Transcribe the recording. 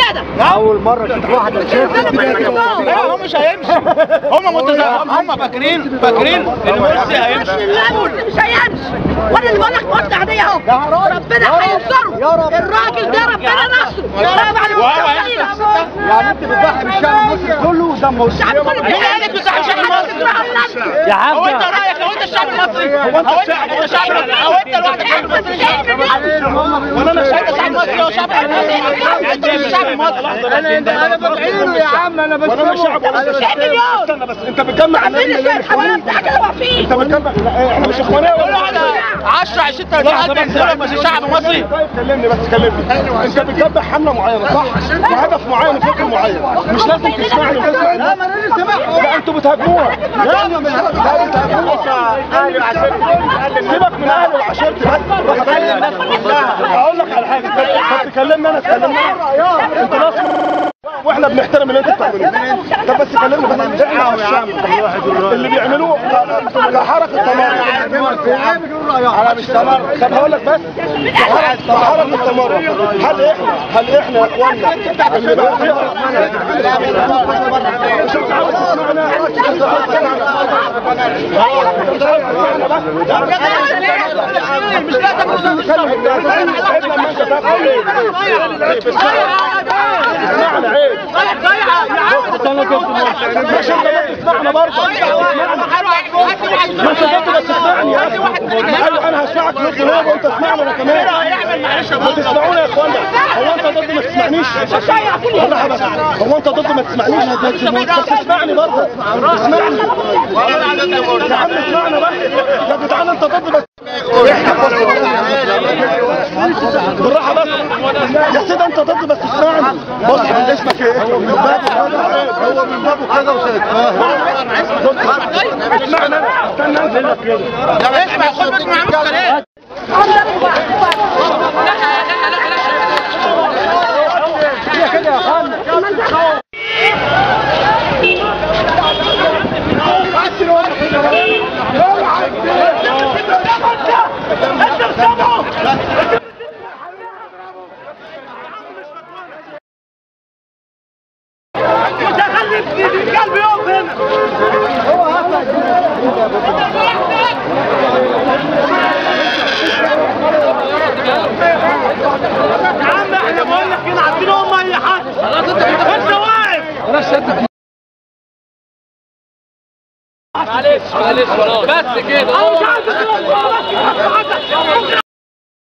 كده اول مره اشوف واحده شافت لا هو مش هيمشي هم متزا... هم فاكرين فاكرين ان مرسي هيمشي لا مرسي مش هيمشي وانا اللي بقول لك مرسي عاديه اهو ربنا هينصره الراجل ده ربنا نصره لا بعد وهو هيمشي يعني انت بتضحي بالشعب المصري كله قدام مرسي الشعب كله مين قال لك بتضحي بالشعب المصري؟ يا هو انت عم رايك لو انت الشعب المصري هو انت انت الشعب هو انت لوحدك ولا انا شايف الشعب المصري هو شعب انت الشعب المصري انا انا بدعيله يا عم انا وانا مش شعب ولا انت شعب مليون استنى بس انت بتجمع عاملين الناس ازاي الحملات بتاعك اللي واقفين انت بتجمع لا احنا مش اخوانيه ولا حاجه 10 20 30 الف ينزلوا بس شعب مصري طيب كلمني بس كلمني انت بتتبع حمله معينه صح؟ بهدف معين وفكر معين مش لازم تسمعني وتسمع لا ما انا لسه بحكي لا انتوا بتهاجموها لا ما بتهاجموها اهلي وعشيرتي سيبك من اهلي وعشيرتي بس هقول لك على حاجه انت تكلمني انا تكلمني انا انت ناس واحنا بنحترم اللي انت بتعمله طب بس كلمني بس احنا الشعب اللي بيعملوه كحركه تمرد انا مش تمرد طب هقول لك بس كحركه تمرد هل احنا هل احنا يا اخوانا اللي بقى فيها شوف عاوز تسمعنا مش لازم اسمعنا عيب مش انت تسمعنا برضه ما انت برضه بس تسمعني يا اخي ايوه انا هسمعك في الغناء وانت تسمعني انا كمان ما تسمعونا يا اخوانا هو انت ضد ما تسمعنيش والله بس هو انت ضد ما تسمعنيش بس اسمعني برضه اسمعني يا عم اسمعنا بس يا جدعان انت ضد بس بالراحه بس يا سيدي انت ضد بس اسمعني بص اسمك ايه هو من بابه هو من بابه كذا وسيد اسمعني انا استنى انت كده اسمع خد بالك من عمك كده يا اخوانا معلش معلش خلاص بس كده